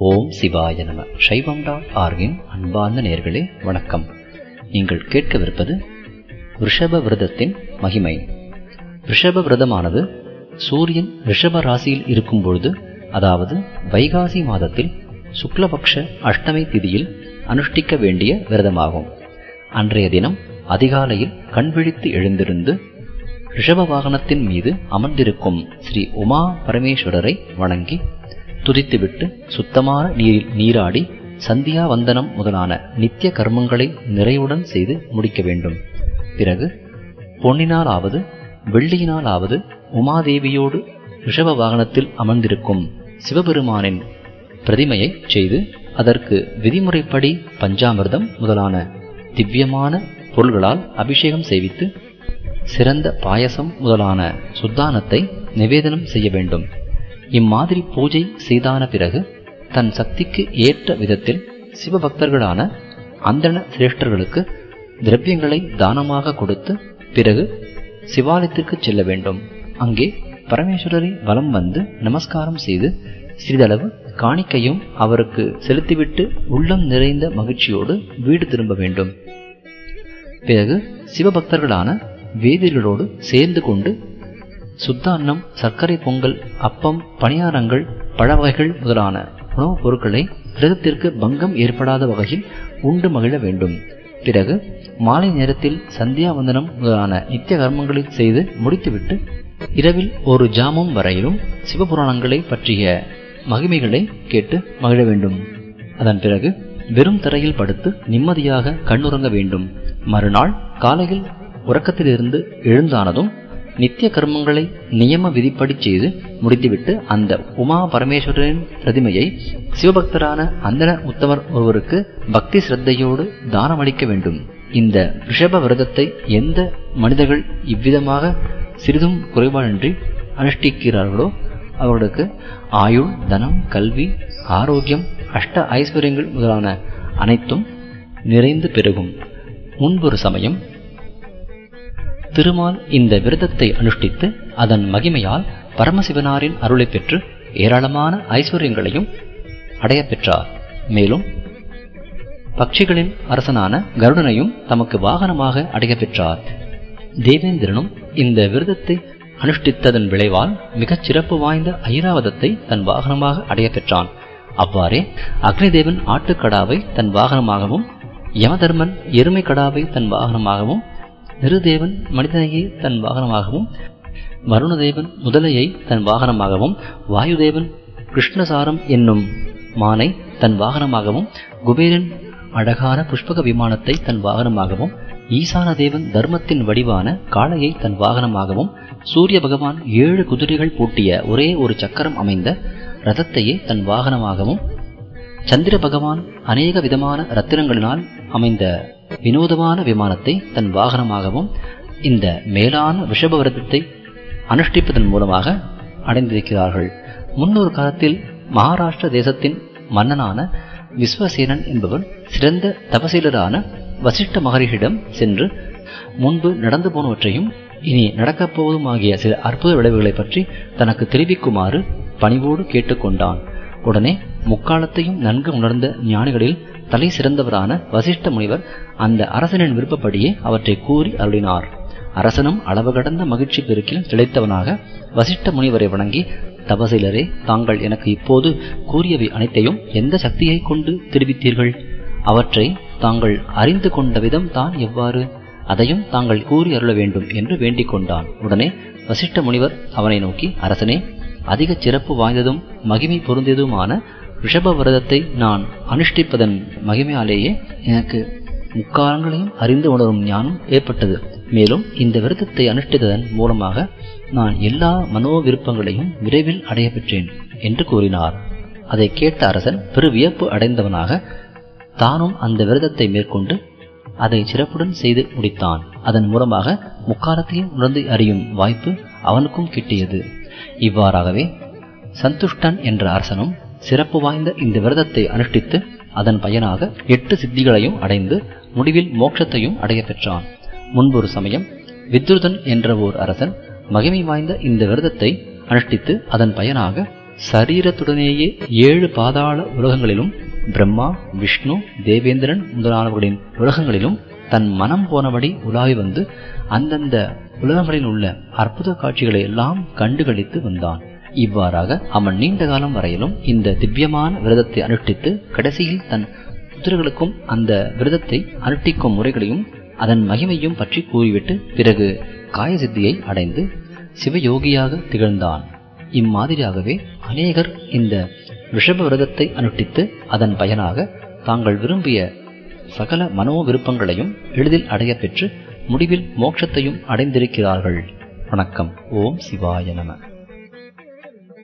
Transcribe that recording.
ஓம் சிவாய நம சைவம் டாட் ஆர்கின் அன்பார்ந்த நேர்களே வணக்கம் நீங்கள் கேட்கவிருப்பது ரிஷப விரதத்தின் மகிமை ரிஷப விரதமானது சூரியன் ரிஷப ராசியில் இருக்கும் பொழுது அதாவது வைகாசி மாதத்தில் சுக்லபக்ஷ அஷ்டமி திதியில் அனுஷ்டிக்க வேண்டிய விரதமாகும் அன்றைய தினம் அதிகாலையில் கண்விழித்து எழுந்திருந்து ரிஷப வாகனத்தின் மீது அமர்ந்திருக்கும் ஸ்ரீ உமா பரமேஸ்வரரை வணங்கி துதித்துவிட்டு சுத்தமான நீரில் நீராடி சந்தியா வந்தனம் முதலான நித்திய கர்மங்களை நிறைவுடன் செய்து முடிக்க வேண்டும் பிறகு பொன்னினாலாவது வெள்ளியினாலாவது உமாதேவியோடு ரிஷப வாகனத்தில் அமர்ந்திருக்கும் சிவபெருமானின் பிரதிமையை செய்து அதற்கு விதிமுறைப்படி பஞ்சாமிர்தம் முதலான திவ்யமான பொருள்களால் அபிஷேகம் செய்வித்து சிறந்த பாயசம் முதலான சுத்தானத்தை நிவேதனம் செய்ய வேண்டும் இம்மாதிரி பூஜை செய்தான பிறகு தன் சக்திக்கு ஏற்ற விதத்தில் சிவபக்தர்களான அந்தண சிரேஷ்டர்களுக்கு திரவியங்களை தானமாக கொடுத்து பிறகு சிவாலயத்திற்கு செல்ல வேண்டும் அங்கே பரமேஸ்வரரை வலம் வந்து நமஸ்காரம் செய்து சிறிதளவு காணிக்கையும் அவருக்கு செலுத்திவிட்டு உள்ளம் நிறைந்த மகிழ்ச்சியோடு வீடு திரும்ப வேண்டும் பிறகு சிவபக்தர்களான வேதியர்களோடு சேர்ந்து கொண்டு சுத்த அன்னம் சர்க்கரை பொங்கல் அப்பம் பணியாரங்கள் பழ வகைகள் முதலான உணவுப் பொருட்களை விரதத்திற்கு பங்கம் ஏற்படாத வகையில் உண்டு மகிழ வேண்டும் பிறகு மாலை நேரத்தில் சந்தியாவந்தனம் முதலான நித்திய கர்மங்களை செய்து முடித்துவிட்டு இரவில் ஒரு ஜாமம் வரையிலும் சிவபுராணங்களை பற்றிய மகிமைகளை கேட்டு மகிழ வேண்டும் அதன் பிறகு வெறும் தரையில் படுத்து நிம்மதியாக கண்ணுறங்க வேண்டும் மறுநாள் காலையில் உறக்கத்திலிருந்து எழுந்தானதும் நித்திய கர்மங்களை நியம விதிப்படி செய்து முடித்துவிட்டு அந்த உமா பரமேஸ்வரரின் பிரதிமையை சிவபக்தரான அந்தன உத்தமர் ஒருவருக்கு பக்தி சிரத்தையோடு தானமளிக்க வேண்டும் இந்த ரிஷப விரதத்தை எந்த மனிதர்கள் இவ்விதமாக சிறிதும் குறைபாடின்றி அனுஷ்டிக்கிறார்களோ அவர்களுக்கு ஆயுள் தனம் கல்வி ஆரோக்கியம் அஷ்ட ஐஸ்வர்யங்கள் முதலான அனைத்தும் நிறைந்து பெருகும் முன்பொரு சமயம் திருமால் இந்த விரதத்தை அனுஷ்டித்து அதன் மகிமையால் பரமசிவனாரின் அருளை பெற்று ஏராளமான ஐஸ்வர்யங்களையும் அடைய பெற்றார் மேலும் பட்சிகளின் அரசனான கருடனையும் தமக்கு வாகனமாக அடைய பெற்றார் தேவேந்திரனும் இந்த விரதத்தை அனுஷ்டித்ததன் விளைவால் மிகச் சிறப்பு வாய்ந்த ஐராவதத்தை தன் வாகனமாக அடைய பெற்றான் அவ்வாறே அக்னிதேவன் ஆட்டுக்கடாவை தன் வாகனமாகவும் யமதர்மன் எருமை கடாவை தன் வாகனமாகவும் நிருதேவன் மனிதனையை தன் வாகனமாகவும் வருணதேவன் முதலையை தன் வாகனமாகவும் வாயுதேவன் கிருஷ்ணசாரம் என்னும் மானை தன் வாகனமாகவும் குபேரன் அழகான புஷ்பக விமானத்தை தன் வாகனமாகவும் ஈசான தேவன் தர்மத்தின் வடிவான காளையை தன் வாகனமாகவும் சூரிய பகவான் ஏழு குதிரைகள் பூட்டிய ஒரே ஒரு சக்கரம் அமைந்த ரதத்தையே தன் வாகனமாகவும் சந்திர பகவான் அநேக விதமான ரத்தினங்களினால் அமைந்த வினோதமான விமானத்தை தன் வாகனமாகவும் இந்த மேலான ரிஷப விரதத்தை அனுஷ்டிப்பதன் மூலமாக அடைந்திருக்கிறார்கள் முன்னொரு காலத்தில் மகாராஷ்டிர தேசத்தின் மன்னனான விஸ்வசேனன் என்பவர் சிறந்த தபசீலரான வசிஷ்ட மகரிஷிடம் சென்று முன்பு நடந்து போனவற்றையும் இனி நடக்கப் போவதுமாகிய சில அற்புத விளைவுகளை பற்றி தனக்கு தெரிவிக்குமாறு பணிவோடு கேட்டுக்கொண்டான் உடனே முக்காலத்தையும் நன்கு உணர்ந்த ஞானிகளில் தலை சிறந்தவரான வசிஷ்ட முனிவர் அந்த அரசனின் விருப்பப்படியே அவற்றை கூறி அருளினார் அரசனும் அளவு கடந்த மகிழ்ச்சி பெருக்கில் திளைத்தவனாக வசிஷ்ட முனிவரை வணங்கி தபசிலரே தாங்கள் எனக்கு இப்போது கூறியவை அனைத்தையும் எந்த சக்தியை கொண்டு தெரிவித்தீர்கள் அவற்றை தாங்கள் அறிந்து கொண்ட விதம் தான் எவ்வாறு அதையும் தாங்கள் கூறி அருள வேண்டும் என்று வேண்டிக் கொண்டான் உடனே வசிஷ்ட முனிவர் அவனை நோக்கி அரசனே அதிக சிறப்பு வாய்ந்ததும் மகிமை பொருந்தியதுமான ரிஷப விரதத்தை நான் அனுஷ்டிப்பதன் மகிமையாலேயே எனக்கு முக்காலங்களையும் அறிந்து உணரும் ஞானம் ஏற்பட்டது மேலும் இந்த விரதத்தை அனுஷ்டித்ததன் மூலமாக நான் எல்லா மனோ விருப்பங்களையும் விரைவில் அடைய பெற்றேன் என்று கூறினார் அதை கேட்ட அரசன் பெரு வியப்பு அடைந்தவனாக தானும் அந்த விரதத்தை மேற்கொண்டு அதை சிறப்புடன் செய்து முடித்தான் அதன் மூலமாக முக்காலத்தையும் உணர்ந்து அறியும் வாய்ப்பு அவனுக்கும் கிட்டியது இவ்வாறாகவே சந்துஷ்டன் என்ற அரசனும் சிறப்பு வாய்ந்த இந்த விரதத்தை அனுஷ்டித்து அதன் பயனாக எட்டு சித்திகளையும் அடைந்து முடிவில் மோட்சத்தையும் அடைய பெற்றான் முன்பொரு சமயம் வித்ருதன் என்ற ஓர் அரசன் மகிமை வாய்ந்த இந்த விரதத்தை அனுஷ்டித்து அதன் பயனாக சரீரத்துடனேயே ஏழு பாதாள உலகங்களிலும் பிரம்மா விஷ்ணு தேவேந்திரன் முதலானவர்களின் உலகங்களிலும் தன் மனம் போனபடி உலாவி வந்து அந்தந்த உலகங்களில் உள்ள அற்புத காட்சிகளை எல்லாம் கண்டுகளித்து வந்தான் இவ்வாறாக அவன் நீண்ட காலம் வரையிலும் இந்த திவ்யமான விரதத்தை அனுஷ்டித்து கடைசியில் தன் புத்திரர்களுக்கும் அந்த விரதத்தை அனுஷ்டிக்கும் முறைகளையும் அதன் மகிமையும் பற்றி கூறிவிட்டு பிறகு காயசித்தியை அடைந்து சிவயோகியாக திகழ்ந்தான் இம்மாதிரியாகவே அநேகர் இந்த ரிஷப விரதத்தை அனுஷ்டித்து அதன் பயனாக தாங்கள் விரும்பிய சகல மனோ விருப்பங்களையும் எளிதில் அடைய பெற்று முடிவில் மோட்சத்தையும் அடைந்திருக்கிறார்கள் வணக்கம் ஓம் சிவாய நம